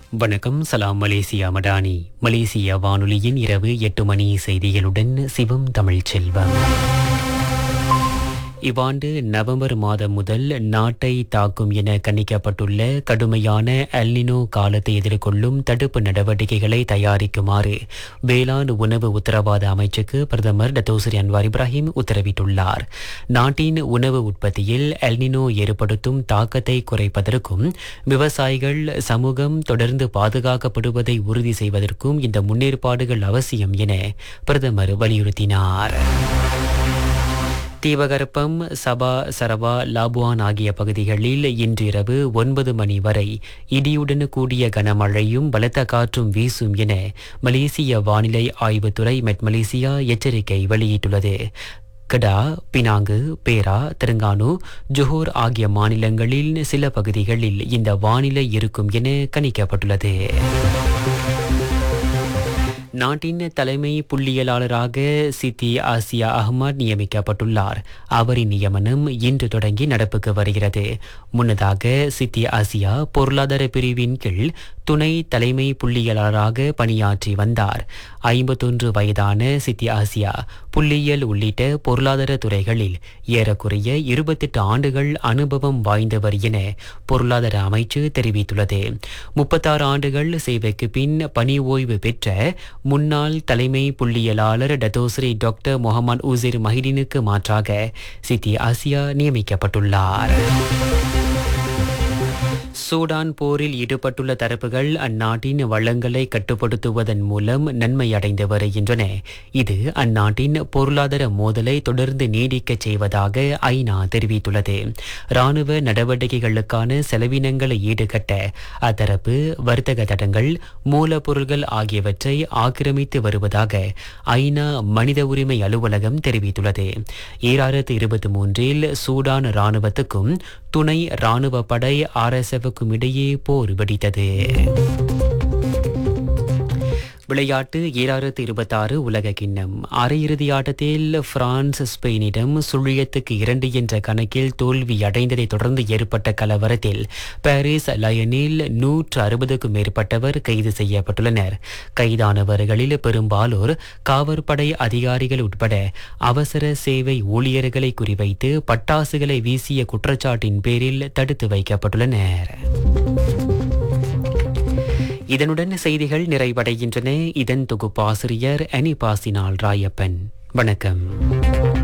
வணக்கம் சலாம் Malaysia Madani Malaysia வானொலியின் இரவு எட்டு மணி செய்திகளுடன் சிவம் தமிழ் செல்வம் இவ்வாண்டு நவம்பர் மாதம் முதல் நாட்டை தாக்கும் என கணிக்கப்பட்டுள்ள கடுமையான எல்னினோ காலத்தை எதிர்கொள்ளும் தடுப்பு நடவடிக்கைகளை தயாரிக்குமாறு வேளாண் உணவு உத்தரவாத அமைச்சுக்கு பிரதமர் டத்தோசரி அன்வார் இப்ராஹிம் உத்தரவிட்டுள்ளார் நாட்டின் உணவு உற்பத்தியில் எல்னினோ ஏற்படுத்தும் தாக்கத்தை குறைப்பதற்கும் விவசாயிகள் சமூகம் தொடர்ந்து பாதுகாக்கப்படுவதை உறுதி செய்வதற்கும் இந்த முன்னேற்பாடுகள் அவசியம் என பிரதமர் வலியுறுத்தினார் தீவகற்பம் சபா சரவா லாபுவான் ஆகிய பகுதிகளில் இன்றிரவு ஒன்பது மணி வரை இடியுடன் கூடிய கனமழையும் பலத்த காற்றும் வீசும் என மலேசிய வானிலை ஆய்வுத்துறை மெட் மலேசியா எச்சரிக்கை வெளியிட்டுள்ளது கடா பினாங்கு பேரா தெலுங்கானு ஜொஹோர் ஆகிய மாநிலங்களில் சில பகுதிகளில் இந்த வானிலை இருக்கும் என கணிக்கப்பட்டுள்ளது நாட்டின் தலைமை புள்ளியியலாளராக சித்தி ஆசியா அஹ்மத் நியமிக்கப்பட்டுள்ளார் அவரின் நியமனம் இன்று தொடங்கி நடப்புக்கு வருகிறது முன்னதாக சித்தி ஆசியா பொருளாதார பிரிவின் கீழ் துணை தலைமை புள்ளியியலாளராக பணியாற்றி வந்தார் ஐம்பத்தொன்று வயதான சித்தி ஆசியா புள்ளியியல் உள்ளிட்ட பொருளாதார துறைகளில் ஏறக்குறைய இருபத்தெட்டு ஆண்டுகள் அனுபவம் வாய்ந்தவர் என பொருளாதார அமைச்சு தெரிவித்துள்ளது முப்பத்தாறு ஆண்டுகள் சேவைக்கு பின் பணி ஓய்வு பெற்ற முன்னாள் தலைமை புள்ளியியலாளர் டத்தோஸ்ரீ டாக்டர் முகமது உசேர் மஹிடினுக்கு மாற்றாக சித்தி ஆசியா நியமிக்கப்பட்டுள்ளார் சூடான் போரில் ஈடுபட்டுள்ள தரப்புகள் அந்நாட்டின் வளங்களை கட்டுப்படுத்துவதன் மூலம் நன்மை அடைந்து வருகின்றன இது அந்நாட்டின் பொருளாதார மோதலை தொடர்ந்து நீடிக்கச் செய்வதாக ஐநா தெரிவித்துள்ளது ராணுவ நடவடிக்கைகளுக்கான செலவினங்களை ஈடுகட்ட அத்தரப்பு வர்த்தக தடங்கள் மூலப்பொருள்கள் ஆகியவற்றை ஆக்கிரமித்து வருவதாக ஐநா மனித உரிமை அலுவலகம் தெரிவித்துள்ளது ஈராயிரத்து இருபத்தி மூன்றில் சூடான் ராணுவத்துக்கும் துணை ராணுவ படை ஆர்எஸ்எஃப்க்கும் இடையே போர் வெடித்தது விளையாட்டு ஈராயிரத்து இருபத்தாறு உலக கிண்ணம் அரையிறுதி ஆட்டத்தில் பிரான்ஸ் ஸ்பெயினிடம் சுழியத்துக்கு இரண்டு என்ற கணக்கில் தோல்வி அடைந்ததை தொடர்ந்து ஏற்பட்ட கலவரத்தில் பாரிஸ் லயனில் நூற்று அறுபதுக்கும் மேற்பட்டவர் கைது செய்யப்பட்டுள்ளனர் கைதானவர்களில் பெரும்பாலோர் காவற்படை அதிகாரிகள் உட்பட அவசர சேவை ஊழியர்களை குறிவைத்து பட்டாசுகளை வீசிய குற்றச்சாட்டின் பேரில் தடுத்து வைக்கப்பட்டுள்ளனர் இதனுடன் செய்திகள் நிறைவடைகின்றன இதன் தொகுப்பாசிரியர் அனிபாசினால் ராயப்பன் வணக்கம்